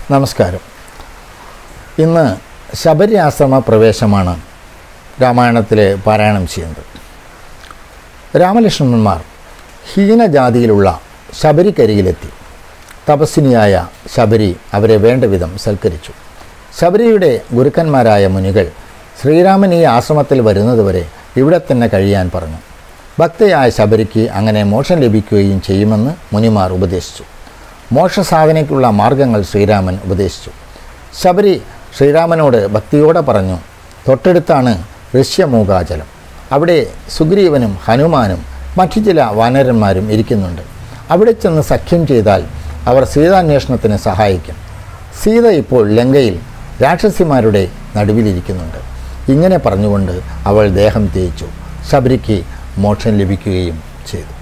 നമസ്കാരം ഇന്ന് ശബരി ആശ്രമ പ്രവേശമാണ് രാമായണത്തിലെ പാരായണം ചെയ്യുന്നത് രാമലക്ഷ്മണന്മാർ ഹീനജാതിയിലുള്ള ശബരിക്കരികിലെത്തി തപസ്വിനിയായ ശബരി അവരെ വേണ്ട വിധം സൽക്കരിച്ചു ശബരിയുടെ ഗുരുക്കന്മാരായ മുനികൾ ശ്രീരാമൻ ഈ ആശ്രമത്തിൽ വരുന്നതുവരെ ഇവിടെ തന്നെ കഴിയാൻ പറഞ്ഞു ഭക്തയായ ശബരിക്ക് അങ്ങനെ മോക്ഷം ലഭിക്കുകയും ചെയ്യുമെന്ന് മുനിമാർ ഉപദേശിച്ചു മോക്ഷസാധനയ്ക്കുള്ള മാർഗങ്ങൾ ശ്രീരാമൻ ഉപദേശിച്ചു ശബരി ശ്രീരാമനോട് ഭക്തിയോടെ പറഞ്ഞു തൊട്ടടുത്താണ് ഋഷ്യമൂകാചലം അവിടെ സുഗ്രീവനും ഹനുമാനും മറ്റു ചില വാനരന്മാരും ഇരിക്കുന്നുണ്ട് അവിടെ ചെന്ന് സഖ്യം ചെയ്താൽ അവർ സീതാന്വേഷണത്തിന് സഹായിക്കും സീത ഇപ്പോൾ ലങ്കയിൽ രാക്ഷസിമാരുടെ നടുവിലിരിക്കുന്നുണ്ട് ഇങ്ങനെ പറഞ്ഞുകൊണ്ട് അവൾ ദേഹം തേച്ചു ശബരിക്ക് മോക്ഷം ലഭിക്കുകയും ചെയ്തു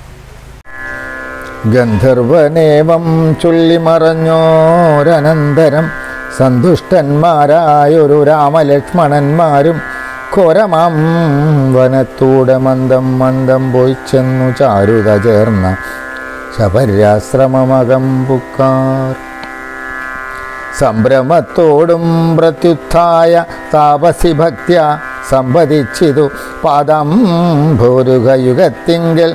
ഗന്ധർവനേവം ചൊല്ലിമറഞ്ഞോരനന്തരം സന്തുഷ്ടന്മാരായൊരു രാമലക്ഷ്മണന്മാരും ഘോരമാം വനത്തൂടെ മന്ദം മന്ദം പോയി ചെന്നു ചാരുത ചേർന്ന ശബര്യാശ്രമമകം പുക്കാർ സംഭ്രമത്തോടും പ്രത്യുത്ഥായ താപസി ഭക്ത്യ സംവദിച്ചിതു പാദം ഭൂരുകയുഗത്തിങ്കൽ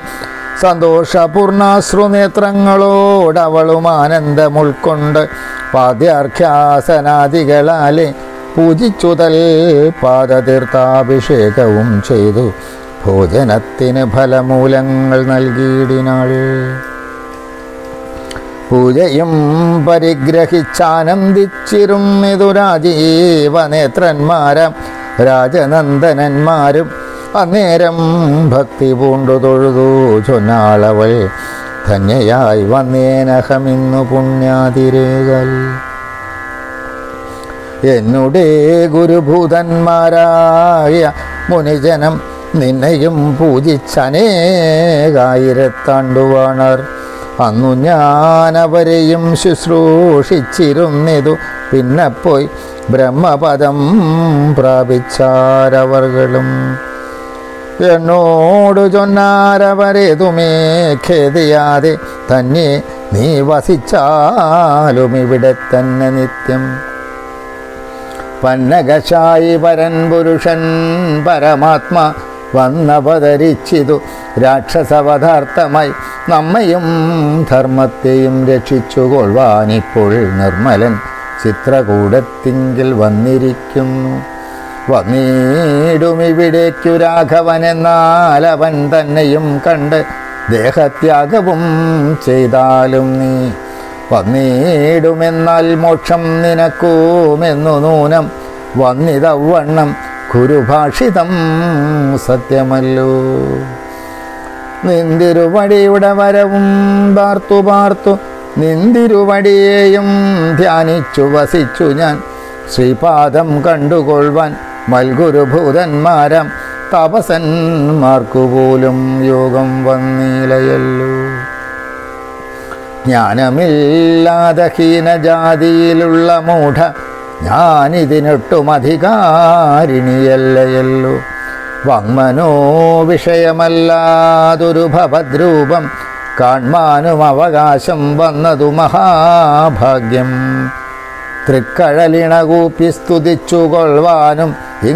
സന്തോഷപൂർണാശ്രുനേത്രങ്ങളോടവളും ആനന്ദം ഉൾക്കൊണ്ട് പാദ്യാർഘ്യാസനാദികളാലെ പൂജിച്ചുതൽ പാദതീർത്ഥാഭിഷേകവും ചെയ്തു ഭോജനത്തിന് ഫലമൂലങ്ങൾ നൽകിയിടിനാൾ പൂജയും പരിഗ്രഹിച്ചാനന്ദിച്ചിരുന്നിതു രാജീവനേത്രന്മാരം രാജനന്ദനന്മാരും അന്നേരം ഭക്തി പൂണ്ടു തൊഴുതു ചൊന്നാളവൾ ധന്യയായി വന്നേനഹമിന്നു പുണ്യാതിരേകൽ എന്നുടേ ഗുരുഭൂതന്മാരായ മുനിജനം നിന്നെയും പൂജിച്ചനേകായിരത്താണ്ടുവാണർ അന്നു ഞാനവരെയും ശുശ്രൂഷിച്ചിരുന്നിതു പിന്നെ പോയി ബ്രഹ്മപദം പ്രാപിച്ചാരവർകളും എന്നോട് ചൊന്നാരവരേതുമേ ഖേദിയാതെ തന്നെ നീ വസിച്ചാലും ഇവിടെ തന്നെ നിത്യം പന്നകശായി പരൻ പുരുഷൻ പരമാത്മ വന്നവതരിച്ചിതു രാക്ഷസപദാർത്ഥമായി നമ്മയും ധർമ്മത്തെയും രക്ഷിച്ചുകൊള്ളുവാനിപ്പോൾ നിർമ്മലൻ ചിത്രകൂടത്തിങ്കിൽ വന്നിരിക്കുന്നു വന്നിടുമിവിടേക്കു രാഘവനെന്നാൽ അവൻ തന്നെയും കണ്ട് ദേഹത്യാഗവും ചെയ്താലും നീ വന്നിടുമെന്നാൽ മോക്ഷം നിനക്കുമെന്നു നൂനം വന്നിതവണ്ണം കുരുഭാഷിതം സത്യമല്ലോ നിന്തിരുവടിയുടെ വരവും പാർത്തു പാർത്തു നിന്തിരുവടിയെയും ധ്യാനിച്ചു വസിച്ചു ഞാൻ ശ്രീപാദം കണ്ടുകൊള്ളുവാൻ മൽഗുരുഭൂതന്മാരം തപസന്മാർക്കു പോലും യോഗം വന്നീലയല്ലോ ജ്ഞാനമില്ലാതെ ഹീനജാതിയിലുള്ള മൂഢ ഞാനിതിനൊട്ടും അധികാരിണിയല്ലയല്ലോ വങ്മനോ വിഷയമല്ലാതൊരു ഭവദ്രൂപം കാൺമാനും അവകാശം വന്നതു മഹാഭാഗ്യം തൃക്കഴലിണകൂപ്പി സ്തുതിച്ചു കൊള്ളുവാനും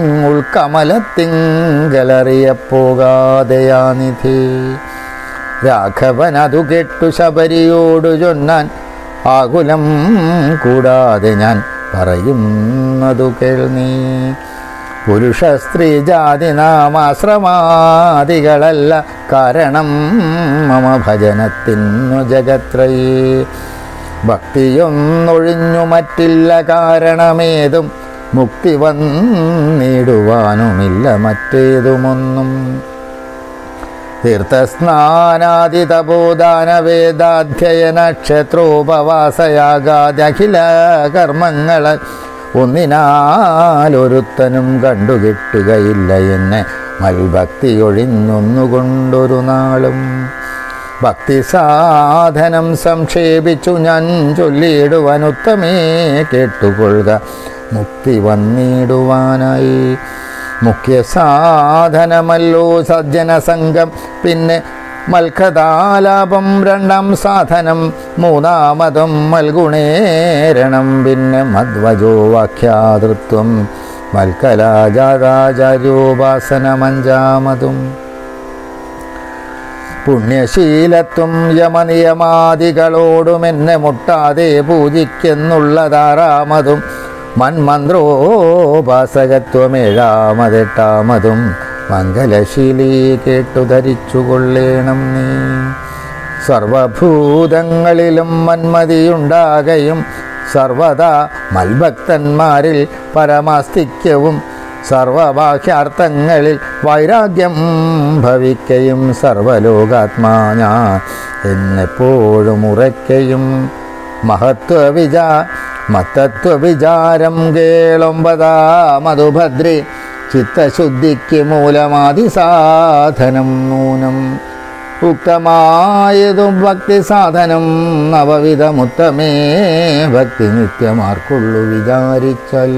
ഇങ്ങുൾക്കമലത്തിങ്കലറിയപ്പോകാതെയാനിധി രാഘവൻ അതു കെട്ടു ശബരിയോടു ചൊന്നാൻ ആകുലം കൂടാതെ ഞാൻ പറയുന്നതു കേൾനീ പുരുഷ സ്ത്രീ ജാതി നാമാശ്രമാദികളല്ല കാരണം മമ ഭജനത്തിനു ജഗത്രയേ ഭക്തിയൊന്നൊഴിഞ്ഞു മറ്റില്ല കാരണമേതും മുക്തി വന്നിടുവാനുമില്ല മറ്റേതുമൊന്നും തീർത്ഥസ്നാനാദിതപോദാന വേദാധ്യയന ക്ഷേത്രോപവാസയാകാതെ അഖില കർമ്മങ്ങൾ ഒന്നിനാലൊരുത്തനും കണ്ടുകിട്ടുകയില്ല എന്നെ മൽഭക്തി ഒഴിഞ്ഞൊന്നുകൊണ്ടൊരു നാളും ഭക്തി സാധനം സംക്ഷേപിച്ചു ഞാൻ ചൊല്ലിയിടുവാനുത്തമേ കേട്ടുകൊള്ളുക മുക്തി വന്നിടുവാനായി മുഖ്യ സാധനമല്ലോ സജ്ജന സംഘം പിന്നെ മൽക്കഥാലാപം രണ്ടാം സാധനം മൂന്നാമതും മൽഗുണേരണം പിന്നെ മധ്വജോ വാക്യാതൃത്വം മൽക്കലാചാരാചാര്യോപാസനമഞ്ചാമതും പുണ്യശീലത്വം യമനിയമാദികളോടും എന്നെ മുട്ടാതെ പൂജിക്കെന്നുള്ളതാറാമതും മന്മന്ത്രോപാസകത്വം ഏഴാമതെട്ടാമതും മംഗലശീലി കേട്ടു ധരിച്ചുകൊള്ളേണം നീ സർവഭൂതങ്ങളിലും മന്മതിയുണ്ടാകയും സർവദാ മൽഭക്തന്മാരിൽ പരമാസ്തിക്യവും സർവബാഹ്യാർത്ഥങ്ങളിൽ വൈരാഗ്യം ഭവിക്കയും സർവലോകാത്മാ ഞാൻ എന്നെപ്പോഴും ഉറയ്ക്കയും മഹത്വവിചാ മത്തത്വവിചാരം കേളൊമ്പതാ മധുഭദ്രി ചിത്തശുദ്ധിക്ക് മൂലമാതിസാധനം നൂനം ഉക്തമായതും ഭക്തി സാധനം നവവിധമുത്തമേ ഭക്തി നിത്യമാർക്കുള്ളു വിചാരിച്ചാൽ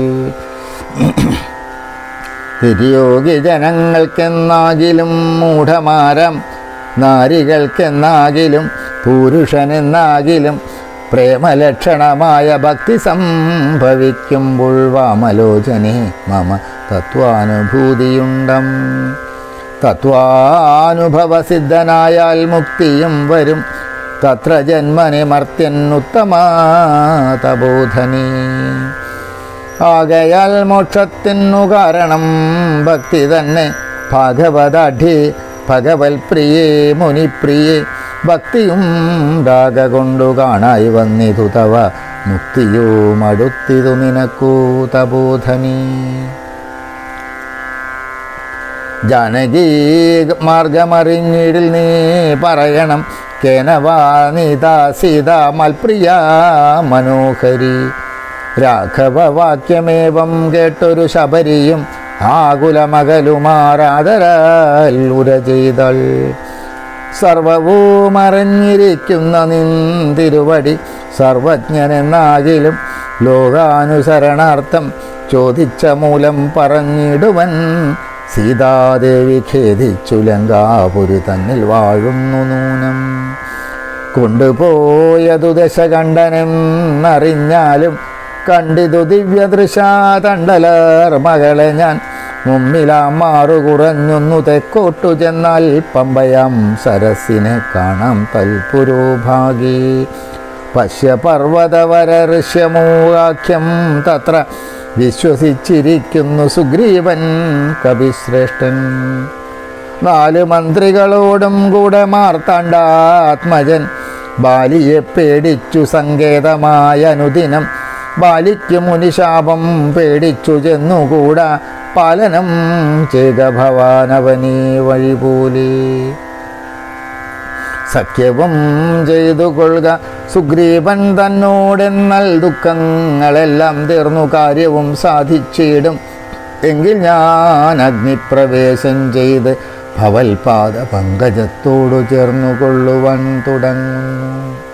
തിരിയോഗി ജനങ്ങൾക്കെന്നാകിലും മൂഢമാരം നാരികൾക്കെന്നാകിലും പുരുഷനെന്നാകിലും പ്രേമലക്ഷണമായ ഭക്തി സംഭവിക്കുമ്പോൾ വാമലോചനെ മമ തത്വാനുഭൂതിയുണ്ടം തത്വാനുഭവസിദ്ധനായാൽ മുക്തിയും വരും തത്ര ജന്മനെ മർത്യനുത്തമാ തബോധനേ ആകയാൽ മോക്ഷത്തിനു കാരണം ഭക്തി തന്നെ ഭഗവതാഠ്യേ ഭഗവൽ പ്രിയേ മുനിപ്രിയേ ഭക്തിയും രാഗ കൊണ്ടു കാണായി വന്നിതു തവ മുക്തിയും അടുത്തിതു നിനക്കൂ തബോധനീ ജാനകീ മാർഗമറിഞ്ഞിടിൽ നീ പറയണം കേനവാ നീതാ സീത മൽപ്രിയ മനോഹരി രാഘവവാക്യമേവം കേട്ടൊരു ശബരിയും ആകുലമകലുമാറാതരാൽ ഉര ചെയ്തൾ സർവവും അറിഞ്ഞിരിക്കുന്ന നിന്തിരുവടി സർവജ്ഞനെന്നാകിലും ലോകാനുസരണാർത്ഥം ചോദിച്ച മൂലം പറഞ്ഞിടുവൻ സീതാദേവി ഖേദിച്ചു ലങ്കാപുരി തന്നിൽ വാഴുന്നു നൂനം കൊണ്ടുപോയതു ദശകണ്ഠനെന്നറിഞ്ഞാലും കണ്ടിതു ദിവ്യദൃശാതണ്ടലർ മകളെ ഞാൻ മുമ്മിലാം മാറു കുറഞ്ഞൊന്നു തെക്കോട്ടു ചെന്നാൽ പമ്പയാം സരസിനെ കാണാം തൽപുരോഭാഗി പശ്യ പർവ്വതവര ഋഷ്യമൂവാക്യം തത്ര വിശ്വസിച്ചിരിക്കുന്നു സുഗ്രീവൻ കവിശ്രേഷ്ഠൻ നാല് മന്ത്രികളോടും കൂടെ മാർത്താണ്ടാത്മജൻ ബാലിയെ പേടിച്ചു സങ്കേതമായ അനുദിനം ബാലിക്ക് മുനിശാപം പേടിച്ചു ചെന്നുകൂടാ പാലനം ചെയ്ത ഭവാനവനീ വഴി പോലെ സഖ്യവും ചെയ്തു കൊള്ളുക സുഗ്രീവൻ തന്നോടെന്നാൽ ദുഃഖങ്ങളെല്ലാം തീർന്നു കാര്യവും സാധിച്ചിടും എങ്കിൽ ഞാൻ അഗ്നിപ്രവേശം ചെയ്ത് ഭവൽപാദ പങ്കജത്തോടു ചേർന്നു കൊള്ളുവാൻ തുടങ്ങുന്നു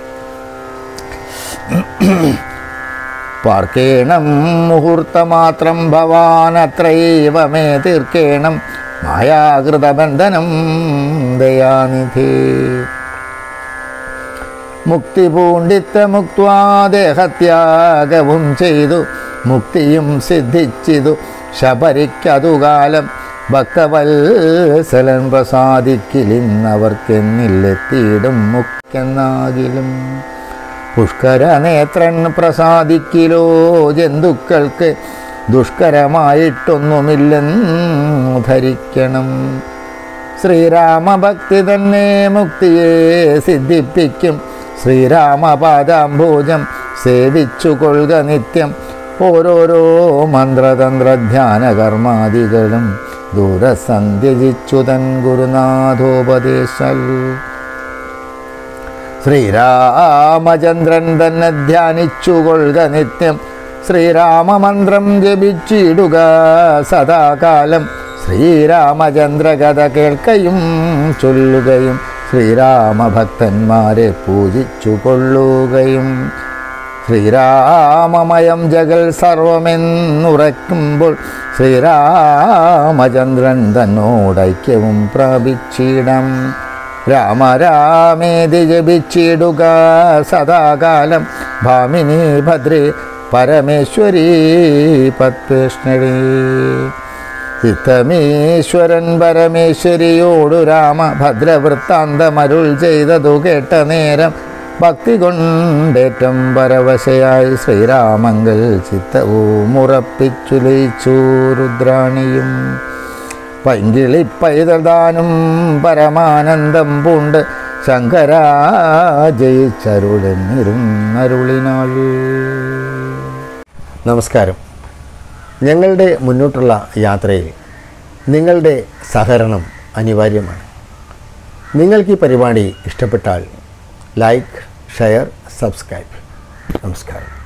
പാർക്കേണം മുഹൂർത്തമാത്രം ഭവാനത്രൈവ മേ തീർക്കേണം മായാകൃതബന്ധനം ദയാനിധി മുക്തി പൂണ്ടിത്ത മുക്വാ ദേഹത്യാഗവും ചെയ്തു മുക്തിയും സിദ്ധിച്ചിതു ശബരിക്കതുകാലം ഭക്തവത്സലൻ പ്രസാദിക്കിലിന്നവർക്കെന്നില്ലെത്തിയിടും മുക്കെന്നാകിലും പുഷ്കരനേത്രൻ പ്രസാദിക്കിലോ ജന്തുക്കൾക്ക് ദുഷ്കരമായിട്ടൊന്നുമില്ലെന്നു ധരിക്കണം ശ്രീരാമഭക്തി തന്നെ മുക്തിയെ സിദ്ധിപ്പിക്കും ശ്രീരാമപാദാംഭോജം സേവിച്ചു കൊള്ളുക നിത്യം ഓരോരോ മന്ത്രതന്ത്ര ധ്യാന കർമാദികളും ദൂരസന്ധ്യജിച്ചു തൻ ഗുരുനാഥോപദേശൽ ശ്രീരാമചന്ദ്രൻ തന്നെ ധ്യാനിച്ചു കൊള്ളുക നിത്യം ശ്രീരാമമന്ത്രം ജപിച്ചിടുക സദാകാലം ശ്രീരാമചന്ദ്ര കഥ കേൾക്കയും ചൊല്ലുകയും ശ്രീരാമഭക്തന്മാരെ പൂജിച്ചു കൊള്ളുകയും ശ്രീരാമമയം ജഗൽ സർവമെന്നുറയ്ക്കുമ്പോൾ ശ്രീരാമചന്ദ്രൻ തന്നോടൈക്യവും പ്രാപിച്ചിടം രാമ രാമേതി ജപിച്ചിടുക സദാകാലം ഭാമിനി ഭദ്രേ പരമേശ്വരി പത്വേഷ്ണി ഇത്തമീശ്വരൻ പരമേശ്വരിയോടു രാമ ഭദ്രവൃത്താന്തമരുൾ ചെയ്തതു കേട്ട നേരം ഭക്തി കൊണ്ടേറ്റം പരവശയായി ശ്രീരാമങ്കൽ ചിത്തവും ഉറപ്പിച്ചു ലയിച്ചു രുദ്രാണിയും പൈങ്കിളി പൈതൃദാനും പരമാനന്ദം പൂണ്ട് ശങ്കരാ ജയിച്ചരുളെന്നിരുന്നരുളിനാൾ നമസ്കാരം ഞങ്ങളുടെ മുന്നോട്ടുള്ള യാത്രയിൽ നിങ്ങളുടെ സഹകരണം അനിവാര്യമാണ് നിങ്ങൾക്ക് ഈ പരിപാടി ഇഷ്ടപ്പെട്ടാൽ ലൈക്ക് ഷെയർ സബ്സ്ക്രൈബ് നമസ്കാരം